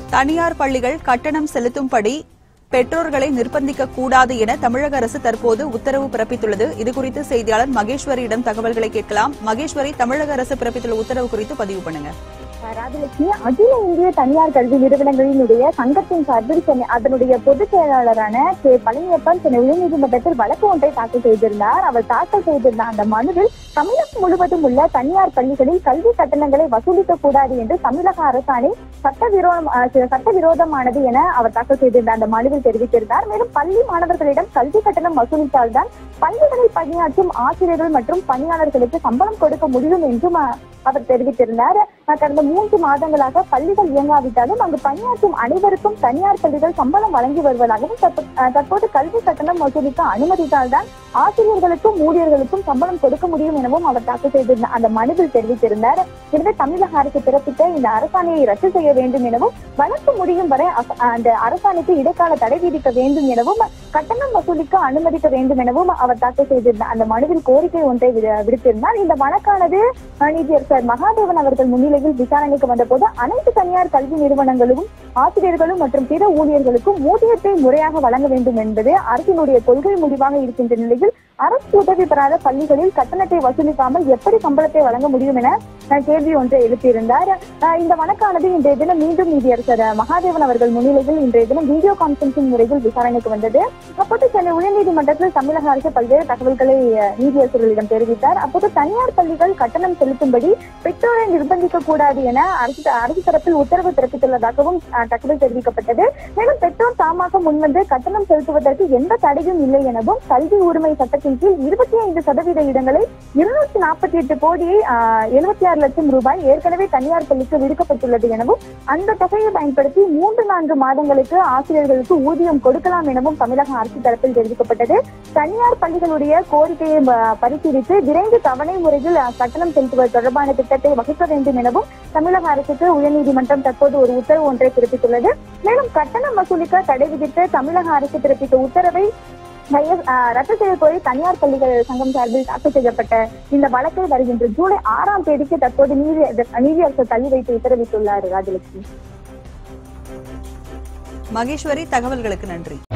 தனியார் பள்ளிகள் கட்டணம் செலுத்தும்படி பெற்றோர்களை நிர்பந்திக்க கூடாது என தமிழக அரசு தற்போது உத்தரவு பிறப்பித்துள்ளது இதுகுறித்து செய்தியாளர் மகேஸ்வரியிடம் தகவல்களை கேட்கலாம் மகேஸ்வரி தமிழக அரசு பிறப்பித்துள்ள உத்தரவு குறித்து பதிவு பண்ணுங்க ராஜலட்சுமி அகில இந்திய தனியார் கல்வி நிறுவனங்களினுடைய சங்கத்தின் சார்பில் சென்னை அதனுடைய பொதுச் செயலாளரான கே பழனியப்பன் சென்னை உயர்நீதிமன்றத்தில் வழக்கு ஒன்றை தாக்கல் செய்திருந்தார் அவர் தாக்கல் செய்திருந்த அந்த மனுவில் தமிழகம் முழுவதும் உள்ள தனியார் பள்ளிகளில் கல்வி கட்டணங்களை வசூலிக்க கூடாது என்று தமிழக அரசாணை சட்டவிரோதம் அஹ், சட்டவிரோதமானது என அவர் தாக்கல் செய்திருந்த அந்த மனுவில் தெரிவித்திருந்தார் மேலும் பள்ளி மாணவர்களிடம் கல்வி கட்டணம் வசூலித்தால்தான் பள்ளிகளில் பணியாற்றும் ஆசிரியர்கள் மற்றும் பணியாளர்களுக்கு சம்பளம் கொடுக்க முடியும் என்றும் அஹ், அவர் தெரிவித்திருந்தார் அஹ், கடந்த மூன்று மாதங்களாக பள்ளிகள் இயங்காவிட்டாலும் அங்கு பணியாற்றும் அனைவருக்கும் தனியார் பள்ளிகள் சம்பளம் வழங்கி வருவதாகவும் தற்ப- அஹ், தற்போது கல்வி கட்டணம் வசூலிக்க அனுமதித்தால்தான் ஆசிரியர்களுக்கும் ஊழியர்களுக்கும் சம்பளம் கொடுக்க முடியும் எனவும் அவர் தாக்கல் செய்திருந்த அந்த மனுவில் தெரிவித்திருந்தார் எனவே தமிழக அரசு பிறப்பித்த இந்த அரசாணையை ரத்து செய்ய வேண்டும் எனவும் வழக்கு முடியும் வரை அச- அந்த அரசாணைக்கு இடைக்கால தடை விதிக்க வேண்டும் எனவும் கட்டணம் வசூலிக்க அனுமதிக்க வேண்டும் எனவும் அவர் தாக்கல் செய்திருந்த அந்த மனுவில் கோரிக்கை ஒன்றை விட- விடுத்திருந்தார் இந்த வழக்கானது அஹ், நீதியரசர் மகாதேவன் அவர்கள் முன்னிலையில் விசாரணைக்கு வந்தபோது அனைத்து தனியார் கல்வி நிறுவனங்களும் ஆசிரியர்களும் மற்றும் பிற ஊழியர்களுக்கும் ஊதியத்தை முறையாக வழங்க வேண்டும் என்பது அரசினுடைய கொள்கை முடிவாக இருக்கின்ற நிலையில் அரசு உதவி பெறாத பள்ளிகளில் கட்டணத்தை வசூலிக்காமல் எப்படி சம்பளத்தை வழங்க முடியும் என அஹ், கேள்வி ஒன்றை எழுப்பியிருந்தார் அஹ், இந்த வழக்கானது இன்றைய தினம் மீண்டும் நீதியரசர் அஹ், மகாதேவன் அவர்கள் முன்னிலையில் இன்றைய தினம் வீடியோ கான்பரன்சிங் முறையில் விசாரணைக்கு வந்தது அப்போது சென்னை உயர்நீதிமன்றத்தில் தமிழக அரசு பல்வேறு தகவல்களை அஹ், நீதியரசர்களிடம் தெரிவித்தார் அப்போது தனியார் பள்ளிகள் கட்டணம் செலுத்தும்படி பெற்றோரை நிர்பந்திக்க கூடாது என அரசு அரசு தரப்பில் உத்தரவு பிறப்பித்துள்ளதாகவும் அஹ், தகவல் தெரிவிக்கப்பட்டது மேலும் பெற்றோர் தாமாக முன்வந்து கட்டணம் செலுத்துவதற்கு எந்த தடையும் இல்லை எனவும் கல்வி உரிமை சட்டத்தின் கீழ் இருபத்தி ஐந்து சதவீத இடங்களை இருநூற்றி நாற்பத்தி எட்டு கோடியை எழுபத்தி ஆறு லட்சம் ரூபாய் ஏற்கனவே தனியார் பள்ளிக்கு விடுக்கப்பட்டுள்ளது எனவும் அந்த தொகையை பயன்படுத்தி மூன்று நான்கு மாதங்களுக்கு ஆசிரியர்களுக்கு ஊதியம் கொடுக்கலாம் எனவும் தமிழக அரசு தரப்பில் தெரிவிக்கப்பட்டது தனியார் பள்ளிகளுடைய கோரிக்கையை ப- பரிசீலித்து விரைந்து தவணை முறையில் அஹ், கட்டணம் செலுத்துவது தொடர்பான திட்டத்தை வகுக்க வேண்டும் எனவும் தமிழக அரசுக்கு உயர்நீதிமன்றம் தற்போது ஒரு உத்தரவு ஒன்றை பிறப்பித்துள்ளது மேலும் கட்டணம் வசூலிக்க தடை விதித்து தமிழக அரசு பிறப்பித்த உத்தரவை கைய- அஹ், ரத்து செய்ய கோரி தனியார் பள்ளிகள் சங்கம் சார்பில் தாக்கல் செய்யப்பட்ட இந்த வழக்கை வருகின்ற ஜூலை ஆறாம் தேதிக்கு தற்போது நீதி நீதியரசர் தள்ளி வைத்து உத்தரவிட்டுள்ளார் ராஜலட்சுமி மகேஸ்வரி தகவல்களுக்கு நன்றி